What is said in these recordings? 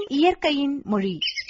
இயற்கையின் மொழி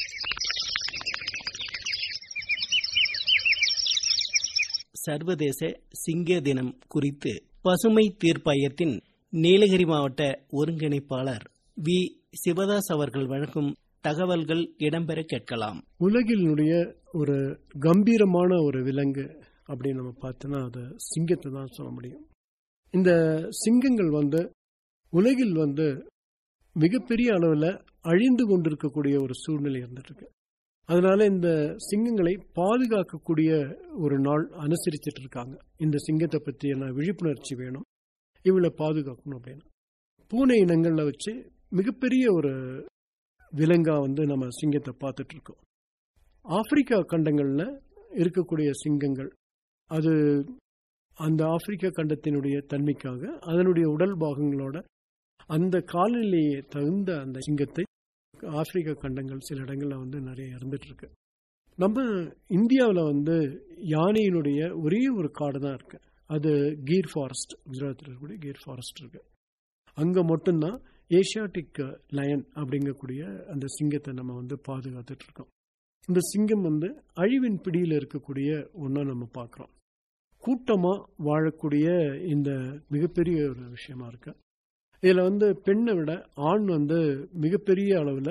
சர்வதேச சிங்க தினம் குறித்து பசுமை தீர்ப்பாயத்தின் நீலகிரி மாவட்ட ஒருங்கிணைப்பாளர் வி சிவதாஸ் அவர்கள் வழங்கும் தகவல்கள் இடம்பெற கேட்கலாம் உலகினுடைய ஒரு கம்பீரமான ஒரு விலங்கு அப்படின்னு நம்ம பார்த்தோன்னா அது சிங்கத்தை தான் சொல்ல முடியும் இந்த சிங்கங்கள் வந்து உலகில் வந்து மிகப்பெரிய அளவில் அழிந்து கொண்டிருக்கக்கூடிய ஒரு சூழ்நிலை இருந்துட்டு இருக்கு அதனால இந்த சிங்கங்களை பாதுகாக்கக்கூடிய ஒரு நாள் அனுசரிச்சிட்டு இருக்காங்க இந்த சிங்கத்தை பற்றியான விழிப்புணர்ச்சி வேணும் இவளை பாதுகாக்கணும் அப்படின்னு பூனை இனங்களில் வச்சு மிகப்பெரிய ஒரு விலங்கா வந்து நம்ம சிங்கத்தை பார்த்துட்டு இருக்கோம் ஆப்பிரிக்கா கண்டங்களில் இருக்கக்கூடிய சிங்கங்கள் அது அந்த ஆப்பிரிக்கா கண்டத்தினுடைய தன்மைக்காக அதனுடைய உடல் பாகங்களோட அந்த காலநிலையை தகுந்த அந்த சிங்கத்தை ஆப்பிரிக்கா கண்டங்கள் சில இடங்கள்ல வந்து நிறைய இருந்துட்டு இருக்கு நம்ம இந்தியாவில் வந்து யானையினுடைய ஒரே ஒரு காடு தான் இருக்கு அது கீர் ஃபாரஸ்ட் குஜராத்தில் இருக்கக்கூடிய கீர் ஃபாரஸ்ட் இருக்கு அங்கே மட்டும்தான் ஏஷியாட்டிக் லயன் அப்படிங்கக்கூடிய அந்த சிங்கத்தை நம்ம வந்து பாதுகாத்துட்டு இருக்கோம் இந்த சிங்கம் வந்து அழிவின் பிடியில் இருக்கக்கூடிய ஒன்றா நம்ம பார்க்குறோம் கூட்டமாக வாழக்கூடிய இந்த மிகப்பெரிய ஒரு விஷயமா இருக்கு இதில் வந்து பெண்ணை விட ஆண் வந்து மிகப்பெரிய அளவில்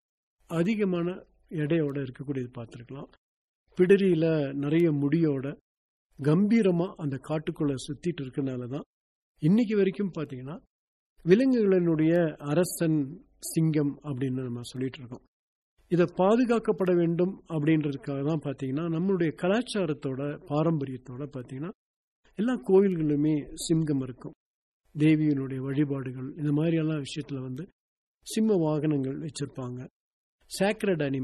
அதிகமான எடையோட இருக்கக்கூடியது பார்த்துருக்கலாம் பிடரியில் நிறைய முடியோட கம்பீரமாக அந்த காட்டுக்குள்ளே சுற்றிட்டு இருக்கனால தான் இன்னைக்கு வரைக்கும் பார்த்தீங்கன்னா விலங்குகளினுடைய அரசன் சிங்கம் அப்படின்னு நம்ம சொல்லிட்டு இருக்கோம் இதை பாதுகாக்கப்பட வேண்டும் அப்படின்றதுக்காக தான் பார்த்தீங்கன்னா நம்மளுடைய கலாச்சாரத்தோட பாரம்பரியத்தோட பார்த்தீங்கன்னா எல்லா கோயில்களுமே சிங்கம் இருக்கும் தேவியினுடைய வழிபாடுகள் இந்த மாதிரியெல்லாம் விஷயத்தில் வந்து சிம்ம வாகனங்கள் வச்சிருப்பாங்க சேக்ரட் அனிமல்